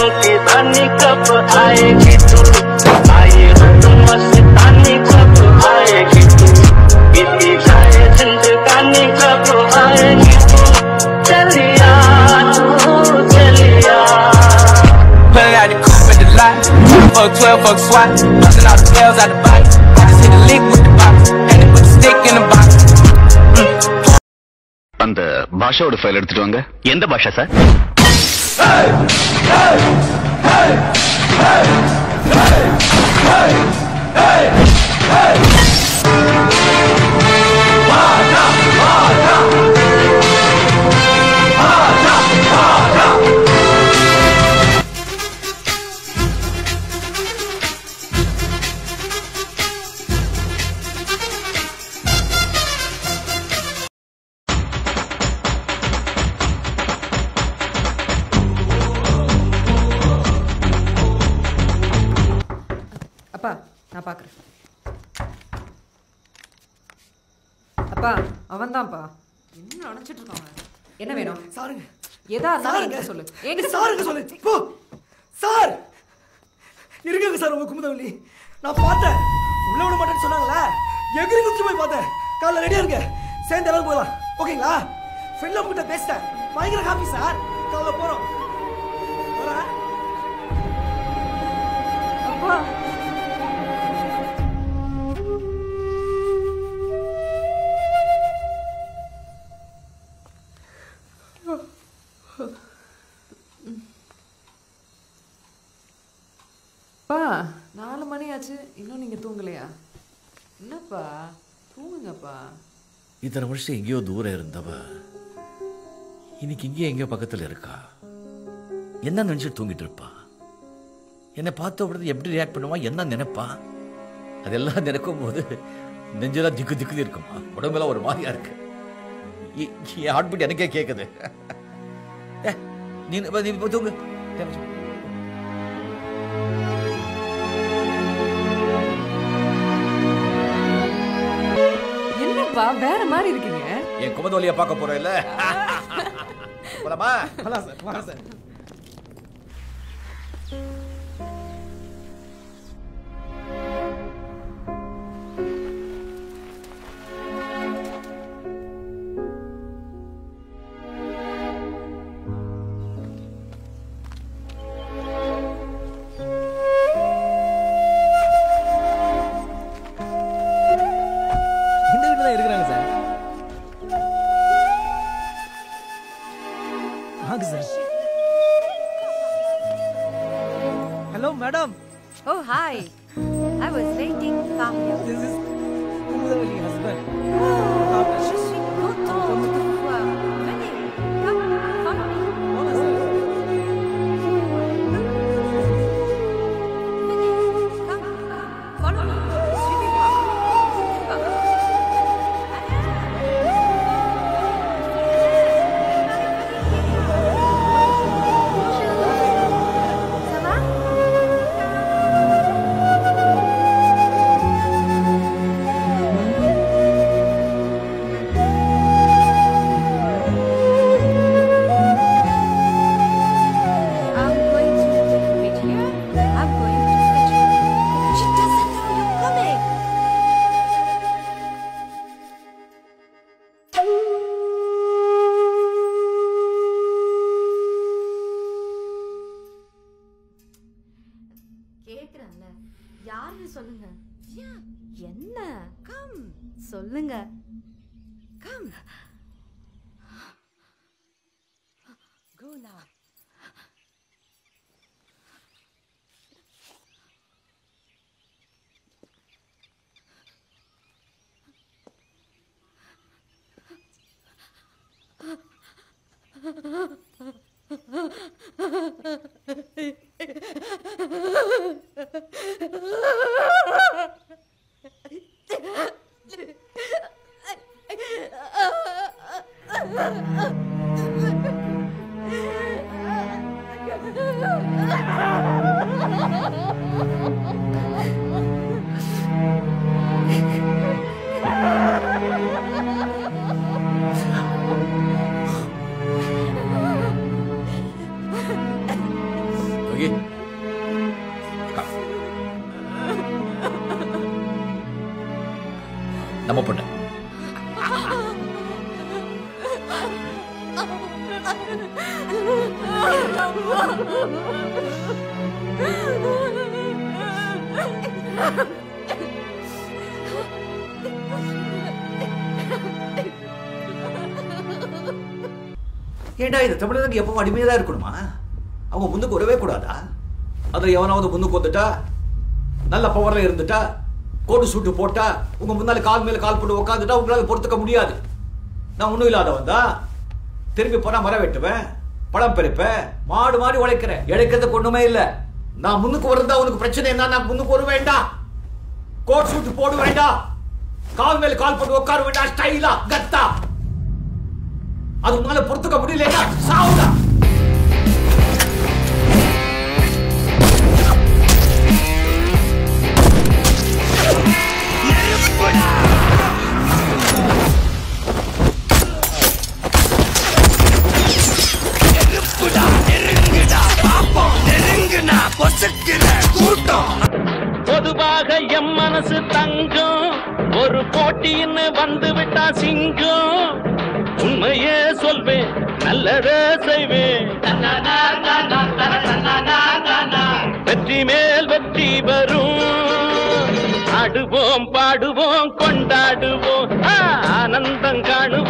दिलों की रानी कब आएगी तू आए हो मस्तानी कब आएगी तू बीती जाए जिंदगानी कब आएगी तू चलिया तू चलिया Pulling out the coupe at the lot. Fuck 12, fuck SWAT. Busting all the bells out the box. I just hit a lick with the box. And they put the stick in the box. அந்த பாஷாவோட file எடுத்துட்டு வாங்க எந்த பாஷா sir அப்பா நான் பார்க்குறேன் அப்பா அவன்தான்ப்பா என்ன நினச்சிட்டு இருக்காங்க என்ன வேணும் சாருங்க எதா இருந்தாலும் என்கிட்ட சொல்லு என்கிட்ட சாருங்க சொல்லு போ சார் இருக்குங்க சார் உங்க குமுதவல்லி நான் பார்த்தேன் உள்ள விட மாட்டேன்னு சொன்னாங்களே எகிரி குதிச்சு போய் பார்த்தேன் காலைல ரெடியா இருங்க சேர்ந்து எல்லாரும் போகலாம் ஓகேங்களா ஃப்ரெண்ட்ல உங்ககிட்ட பேசிட்டேன் பயங்கர ஹாப்பி சார் காலைல போறோம் வரேன் அப்பா அப்பா நாலு மணி ஆச்சு இன்னும் நீங்க தூங்கலையா என்னப்பா தூங்குங்கப்பா இத்தனை வருஷம் எங்கேயோ தூரம் இருந்தவ இன்னைக்கு இங்கே எங்கேயோ பக்கத்தில் இருக்கா என்ன நினைச்சு தூங்கிட்டு இருப்பா என்னை பார்த்த உடனே எப்படி ரியாக்ட் பண்ணுவா என்ன நினைப்பா அதெல்லாம் நினைக்கும் போது நெஞ்செல்லாம் திக்கு திக்குன்னு இருக்குமா உடம்பெல்லாம் ஒரு மாதிரியா இருக்கு எ- என் ஹார்ட் பீட் எனக்கே கேட்குது ஏ, நீ நீ போய் தூங்கு என்னப்பா வேற மாதிரி இருக்கீங்க என் குமதோலியை பார்க்க போறேன் இல்ல போலாமா வரலாம் சார் வரலாம் சார் இந்த வீட்டில் தான் இருக்கிறாங்க சார் வாங்க sir hello madam Oh, hi. I was waiting. Come here. This is Kumudavalli husband Je suis contente de vous voir. Venez. Come, follow me. Venez. Come, follow me. Suivez-moi. Bonjour. Ça va I'm going to wait here. I'm going to fetch her. She doesn't know you're coming. கேக்குறேன்ல யாருன்னு சொல்லுங்க என்ன come சொல்லுங்க come Go now. Yogi come. நம்ம பொண்ணு ஏண்டா இந்த தமிழனுக்கு எப்பவும் அடிமையாக தான் இருக்கணுமா அவங்க முன்னுக்கு வரவே கூடாதா அதை எவனாவது முன்னுக்கு வந்துட்டா நல்ல பவர்ல இருந்துட்டா கோடு சூட்டு போட்டா உங்க முன்னால கால் மேல கால் போட்டு உட்காந்துட்டா உங்களால பொறுத்துக்க முடியாது நான் ஒண்ணும் இல்லாதவன் தான் திரும்பி போனா மரம் வெட்டுவேன் பழம் பறிப்பேன் மாடு மாடி உழைக்கிறேன் இழைக்கிறதுக்கு ஒண்ணுமே இல்ல நான் முன்னுக்கு வரதா உனக்கு பிரச்சனை என்ன நான் முன்னுக்கு வர வேண்டாம் கோட் சூட்டு போட வேண்டாம் கால் மேல கால் போட்டு உட்கார வேண்டாம் ஸ்டைலா கத்தா அது உன்னால பொறுத்துக்க முடியலன்னா சாவுடா பொதுவாக எம் மனசு தங்கம் ஒரு போட்டின்னு வந்து விட்டா சிங்கம் உண்மையே சொல்வேன் நல்லதே செய்வேன் வெற்றி மேல் வெற்றி வரும் ஆடுவோம் பாடுவோம் கொண்டாடுவோம் ஆ, ஆனந்தம் காணுவோம்